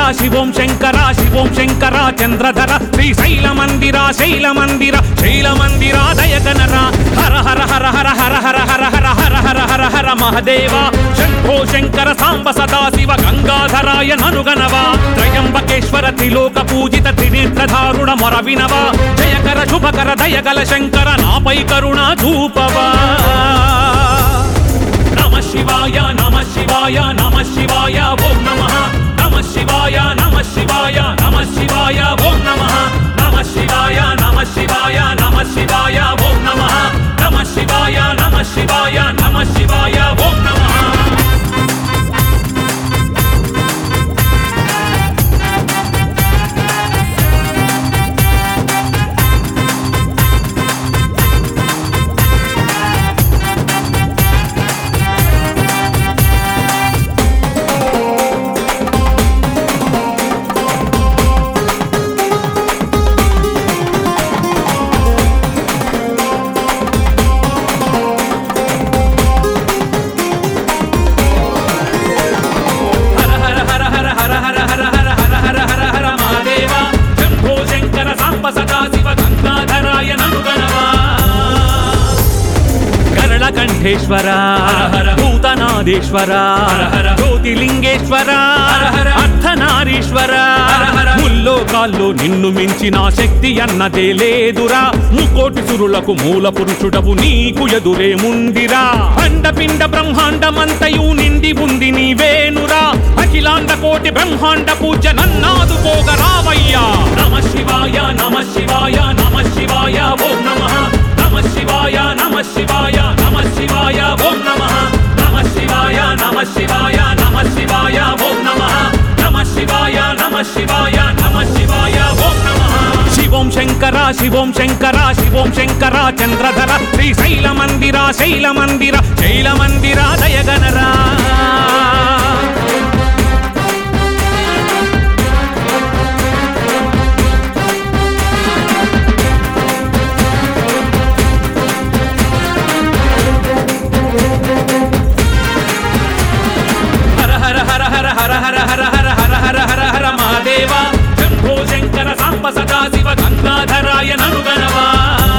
శివం శంకర శివం శంకర చంద్రధర శ్రీశైల మందిర శైల మందిర శైల మందిర దయగనర హర హర హర హర హర హర హర హర హర హర హర హర మహదేవ శంభో శంకర సాంబ సదా శివ గంగాధరాయ ననుగనవా త్రయంబకేశ్వర త్రిలోక పూజిత త్రినేత్రధారుణ మొరవినవా జయకర శుభకర దయగల శంకర నాపై కరుణ చూపవా నమ శివాయ నమ శివాయ నమ శివాయ ఓం నమ నమ శివాయ నమ శివాయ నమ శివాయ ఓం నమ నమ శివాయ నమ శివాయ నమ శివాయ ఓం నమ నమ శివాయ నమ శివాయ నమ శివాయ ఓం నమ హర హర హర హర హర హర హర హర హర హర హర హర మహాదేవ శంభో శంకర సాంబ సదా శివ గంగాధరాయ ననుగణవా కరళ కంఠేశ్వర భూతనాదేశ్వర జ్యోతిలింగేశ్వర అర్ధనారీశ్వర ముల్లోకాల్లో నిన్ను మించిన శక్తి అన్నదే లేదురా ముకోటి సురులకు మూల పురుషుడవు నీకు ఎదురే ముందిరా అండపిండ బ్రహ్మాండమంతయు నిండి ఉంది నీవేనురా అఖిలాండ కోటి బ్రహ్మాండ పూజ నన్నాదుకోగ రావయ్యా నమ శివాయ నమ శివాయ నమ శివాయ ఓం నమ నమ శివాయ నమ శివాయ నమ శివాయ ఓం నమ నమ శివాయ నమ శివాయ నమ శివాయ ఓం నమ నమ శివాయ నమ శివాయ నమ శివాయ ఓం నమ శివం శంకర శివం శంకర శివం శంకర చంద్రధర శ్రీశైల మందిర శైల మందిర శైల మందిర దయగనరా హర హర హర హర హర హర హర హర హర హర హర హర మహాదేవ శంభో శంకర సాంబ సదా శివ గంగాధరాయ ననుగణవా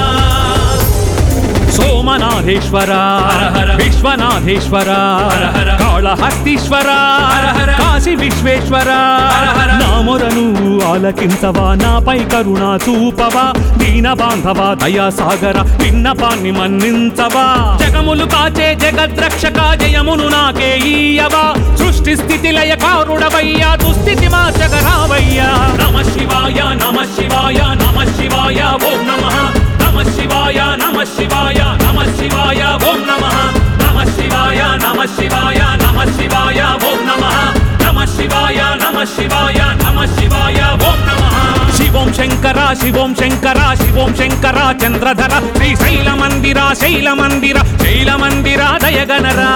సోమనాథేశ్వర విశ్వనాథేశ్వర కాళహస్తీశ్వర కాశీ విశ్వేశ్వర నామొరను ఆలకించవా నాపై కరుణ చూపవా దీన బాంధవ దయా సాగర విన్నపాన్ని మన్నించవా జగములు కాచే జగద్రక్షక జయమును నాకే ఈయవా సృష్టి స్థితి లయ కారుడవయ్యా దుస్థితి మా జగరావయ్యా నమ శివాయ నమ శివాయ నమ శివాయ ఓం నమ నమ శివాయ నమ శివాయ నమ శివాయ ఓం నమ నమ శివాయ నమ శివాయ నమ శివాయ ఓం నమ నమ శివాయ నమ శివాయ నమ శివాయ ఓం నమ శివం శంకర శివం శంకర శివం శంకర చంద్రధర శ్రీశైల మందిర శైల మందిర శైల మందిర దయగనరా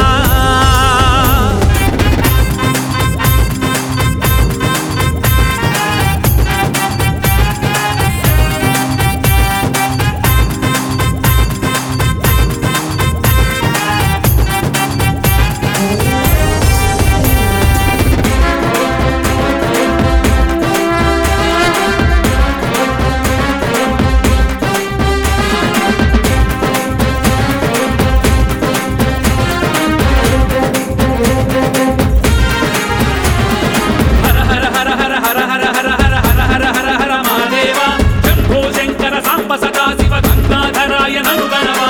హర హర హర హర హర హర హర హర హర హర హర హర మహాదేవ శంభో శంకర సాంబ సదా శివ గంగాధరాయ ననుగణవా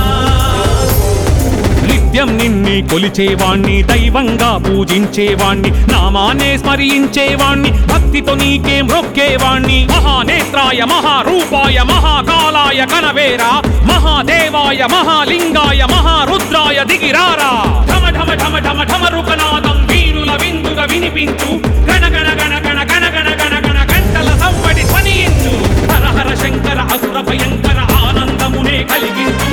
నిత్యం నిన్ని కొలిచేవాణ్ణి దైవంగా పూజించేవాణ్ణి నామాన్నే స్మరించేవాణ్ణి భక్తితో నీకే మ్రొక్కేవాణ్ణి మహానేత్రాయ మహారూపాయ మహాకాలాయ కనవేరా మహాదేవాయ మహాలింగాయ మహారుద్రాయ దిగిరారా ఢమ ఢమ ఢమ ఢమ ఢమ రుకనాదం వీరుల విందుగా వినిపించు గణ గణ గణ గణ గణ గణ గణ గణ గంటల సంవడి ధ్వనించు హర హర శంకర అసుర భయంకర ఆనందమునే కలిగించు